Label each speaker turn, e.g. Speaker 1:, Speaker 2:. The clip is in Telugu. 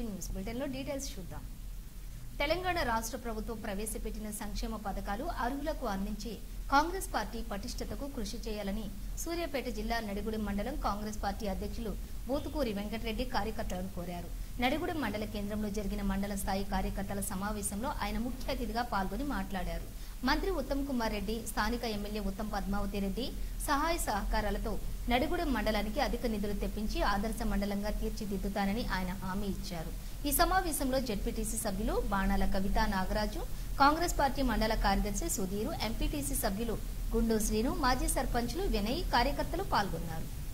Speaker 1: ఈవినింగ్ న్యూస్ బులెటిన్లో డీటెయిల్స్ చూద్దాం తెలంగాణ రాష్ట్ర ప్రభుత్వం ప్రవేశపెట్టిన సంక్షేమ పథకాలు అర్హులకు అందించి కాంగ్రెస్ పార్టీ పటిష్టతకు కృషి చేయాలని సూర్యాపేట జిల్లా నడిగుడి మండలం కాంగ్రెస్ పార్టీ అధ్యక్షులు బూతుకూరి వెంకటరెడ్డి కార్యకర్తలను కోరారు నడిగుడి మండల కేంద్రంలో జరిగిన మండల స్థాయి కార్యకర్తల సమావేశంలో ఆయన ముఖ్య అతిథిగా పాల్గొని మాట్లాడారు మంత్రి ఉత్తమ్ కుమార్ రెడ్డి స్థానిక ఎమ్మెల్యే ఉత్తమ్ పద్మావతి రెడ్డి సహాయ సహకారాలతో నడిగుడెం మండలానికి అధిక నిధులు తెప్పించి ఆదర్శ మండలంగా తీర్చిదిద్దుతానని ఆయన హామీ ఇచ్చారు ఈ సమావేశంలో జెడ్పీటీసీ సభ్యులు బాణాల కవిత నాగరాజు కాంగ్రెస్ పార్టీ మండల కార్యదర్శి సుధీరు ఎంపీటీసీ సభ్యులు గుండు శ్రీను మాజీ సర్పంచులు వినయ్ కార్యకర్తలు పాల్గొన్నారు